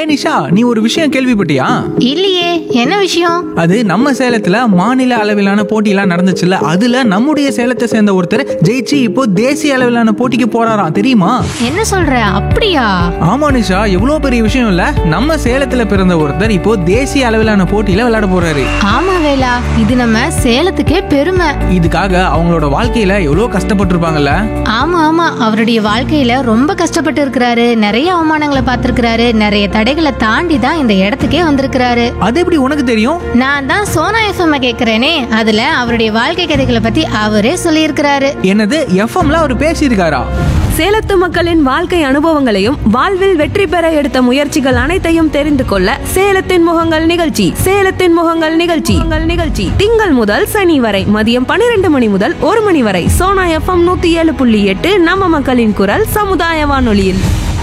ஏ நிஷா நீ ஒரு விஷயம் கேள்விப்பட்டியா இல்லையே என்ன விஷயம் அது நம்ம சேலத்துல மாநில அளவிலான போட்டியெல்லாம் நடந்துச்சுல்ல அதுல நம்முடைய சேலத்தை சேர்ந்த ஒருத்தர் ஜெயிச்சு இப்போ தேசிய அளவிலான போட்டிக்கு போறாராம் தெரியுமா என்ன சொல்ற அப்படியா ஆமா நிஷா எவ்வளவு பெரிய விஷயம் இல்ல நம்ம சேலத்துல பிறந்த ஒருத்தர் இப்போ தேசிய அளவிலான போட்டியில விளையாட போறாரு ஆமா வேலா இது நம்ம சேலத்துக்கே பெருமை இதுக்காக அவங்களோட வாழ்க்கையில எவ்வளவு கஷ்டப்பட்டிருப்பாங்கல்ல ஆமா ஆமா அவருடைய வாழ்க்கையில ரொம்ப கஷ்டப்பட்டு இருக்கிறாரு நிறைய அவமானங்களை பார்த்திருக்கிறாரு நிறைய தடைகளை தாண்டி தான் இந்த இடத்துக்கே வந்திருக்கிறாரு அது எப்படி உனக்கு தெரியும் நான் தான் சோனா எஃப்எம் கேக்குறேனே அதுல அவருடைய வாழ்க்கை கதைகளை பத்தி அவரே சொல்லியிருக்கிறாரு என்னது எஃப்எம்ல அவர் பேசியிருக்காரா சேலத்து மக்களின் வாழ்க்கை அனுபவங்களையும் வாழ்வில் வெற்றி பெற எடுத்த முயற்சிகள் அனைத்தையும் தெரிந்து கொள்ள சேலத்தின் முகங்கள் நிகழ்ச்சி சேலத்தின் முகங்கள் நிகழ்ச்சி உங்கள் நிகழ்ச்சி திங்கள் முதல் சனி வரை மதியம் பன்னிரண்டு மணி முதல் ஒரு மணி வரை சோனா எஃப்எம் நூத்தி ஏழு புள்ளி எட்டு நம்ம மக்களின் குரல் சமுதாய வானொலியில்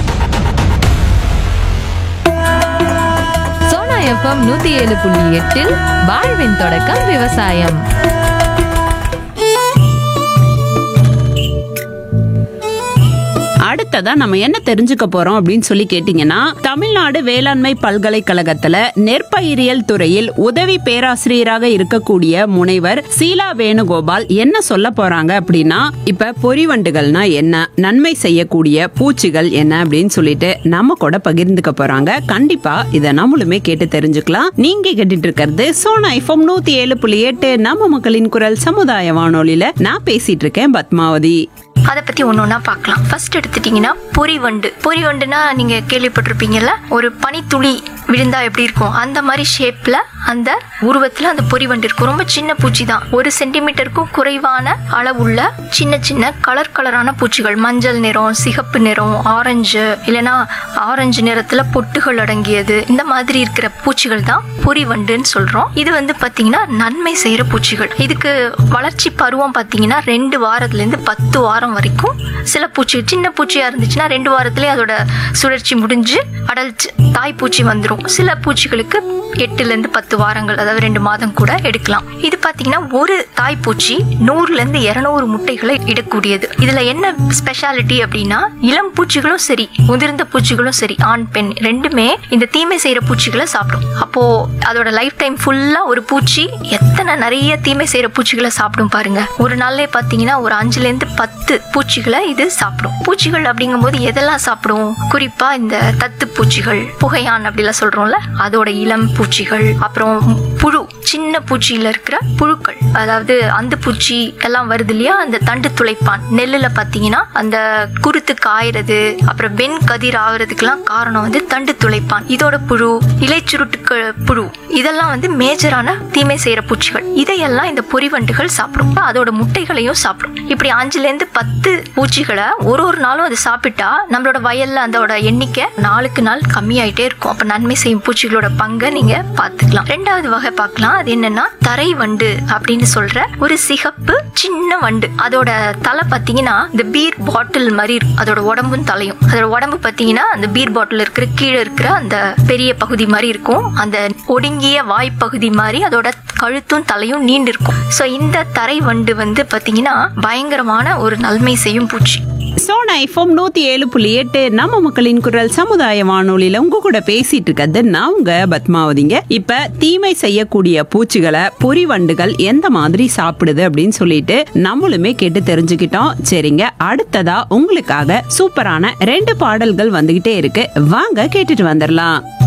சோனா எஃப்எம் நூத்தி ஏழு புள்ளி எட்டில் வாழ்வின் தொடக்கம் விவசாயம் அடுத்ததா நம்ம என்ன தெரிஞ்சுக்க போறோம் அப்படின்னு சொல்லி கேட்டீங்கன்னா தமிழ்நாடு வேளாண்மை பல்கலைக்கழகத்துல நெற்பயிரியல் துறையில் உதவி பேராசிரியராக இருக்கக்கூடிய முனைவர் சீலா வேணுகோபால் என்ன சொல்ல போறாங்க அப்படின்னா இப்ப பொறிவண்டுகள்னா என்ன நன்மை செய்யக்கூடிய பூச்சிகள் என்ன அப்படின்னு சொல்லிட்டு நம்ம கூட பகிர்ந்துக்க போறாங்க கண்டிப்பா இதை நம்மளுமே கேட்டு தெரிஞ்சுக்கலாம் நீங்க கேட்டுட்டு இருக்கிறது சோனா ஐஃபம் நூத்தி ஏழு புள்ளி எட்டு நம்ம மக்களின் குரல் சமுதாய வானொலியில நான் பேசிட்டு இருக்கேன் பத்மாவதி அதை பத்தி ஒன்று ஒன்றா பார்க்கலாம் ஃபர்ஸ்ட் எடுத்துட்டிங்கன்னா பொறிவண்டு பொறிவண்டுனா நீங்க கேள்விப்பட்டிருப்பீங்கல்ல ஒரு பனித்துளி விழுந்தா எப்படி இருக்கும் அந்த மாதிரி ஷேப்ல அந்த உருவத்துல அந்த பொறிவண்டு இருக்கும் ரொம்ப சின்ன பூச்சி தான் ஒரு சென்டிமீட்டருக்கும் குறைவான அளவுள்ள சின்ன சின்ன கலர் கலரான பூச்சிகள் மஞ்சள் நிறம் சிகப்பு நிறம் ஆரஞ்சு இல்லைன்னா ஆரஞ்சு நிறத்துல பொட்டுகள் அடங்கியது இந்த மாதிரி இருக்கிற பூச்சிகள் தான் பொறிவண்டுன்னு சொல்றோம் இது வந்து பாத்தீங்கன்னா நன்மை செய்யற பூச்சிகள் இதுக்கு வளர்ச்சி பருவம் பாத்தீங்கன்னா ரெண்டு வாரத்துல இருந்து பத்து வாரம் வரைக்கும் சில பூச்சி சின்ன பூச்சியா இருந்துச்சுன்னா ரெண்டு வாரத்திலே அதோட சுழற்சி முடிஞ்சு அடல்ட் தாய் பூச்சி வந்துடும் சில பூச்சிகளுக்கு எட்டுல இருந்து பத்து வாரங்கள் அதாவது ரெண்டு மாதம் கூட எடுக்கலாம் இது பாத்தீங்கன்னா ஒரு தாய் பூச்சி நூறுல இருந்து இருநூறு முட்டைகளை இடக்கூடியது இதுல என்ன ஸ்பெஷாலிட்டி அப்படின்னா இளம் பூச்சிகளும் சரி முதிர்ந்த பூச்சிகளும் சரி ஆண் பெண் ரெண்டுமே இந்த தீமை செய்யற பூச்சிகளை சாப்பிடும் அப்போ அதோட லைஃப் டைம் ஃபுல்லா ஒரு பூச்சி எத்தனை நிறைய தீமை செய்யற பூச்சிகளை சாப்பிடும் பாருங்க ஒரு நாள்லயே பாத்தீங்கன்னா ஒரு அஞ்சுல இருந்து பத்து பூச்சிகளை இது சாப்பிடும் பூச்சிகள் அப்படிங்கும்போது எதெல்லாம் சாப்பிடும் குறிப்பா இந்த தத்து பூச்சிகள் புகையான் அப்படிலாம் சொல்றோம்ல அதோட இளம் பூச்சிகள் அப்புறம் புழு சின்ன பூச்சியில இருக்கிற புழுக்கள் அதாவது அந்த பூச்சி எல்லாம் வருது இல்லையா அந்த தண்டு துளைப்பான் நெல்லுல பாத்தீங்கன்னா அந்த குருத்து காயறது அப்புறம் வெண் கதிர் ஆகுறதுக்கெல்லாம் காரணம் வந்து தண்டு துளைப்பான் இதோட புழு இலைச்சுருட்டுக்கு புழு இதெல்லாம் வந்து மேஜரான தீமை செய்யற பூச்சிகள் இதையெல்லாம் இந்த பொறிவண்டுகள் சாப்பிடும் அதோட முட்டைகளையும் சாப்பிடும் இப்படி அஞ்சுல இருந்து பத்து பூச்சிகளை ஒரு ஒரு நாளும் அது சாப்பிட்டா நம்மளோட வயல்ல அதோட எண்ணிக்கை நாளுக்கு நாள் கம்மியாயிட்டே இருக்கும் அப்ப நன்மை செய்யும் பூச்சிகளோட பங்கை நீங்க பாத்துக்கலாம் ரெண்டாவது வகை பார்க்கலாம் அது என்னன்னா தரை வண்டு அப்படின்னு சொல்ற ஒரு சிகப்பு சின்ன வண்டு அதோட தலை பாத்தீங்கன்னா இந்த பீர் பாட்டில் மாதிரி இருக்கும் அதோட உடம்பும் தலையும் அதோட உடம்பு பாத்தீங்கன்னா அந்த பீர் பாட்டில் இருக்கிற கீழே இருக்கிற அந்த பெரிய பகுதி மாதிரி இருக்கும் அந்த ஒடுங்கிய வாய்ப்பகுதி மாதிரி அதோட கழுத்தும் தலையும் நீண்டு இருக்கும் சோ இந்த தரை வண்டு வந்து பாத்தீங்கன்னா பயங்கரமான ஒரு நன்மை செய்யும் பூச்சி சோனா எஃப்எம் நூத்தி ஏழு புள்ளி எட்டு நம்ம மக்களின் குரல் சமுதாய வானொலியில உங்க கூட பேசிட்டு இருக்கிறது நான் உங்க பத்மாவதிங்க இப்ப தீமை செய்யக்கூடிய பூச்சிகளை பொறிவண்டுகள் எந்த மாதிரி சாப்பிடுது அப்படின்னு சொல்லிட்டு நம்மளுமே கேட்டு தெரிஞ்சுக்கிட்டோம் சரிங்க அடுத்ததா உங்களுக்காக சூப்பரான ரெண்டு பாடல்கள் வந்துகிட்டே இருக்கு வாங்க கேட்டுட்டு வந்துடலாம்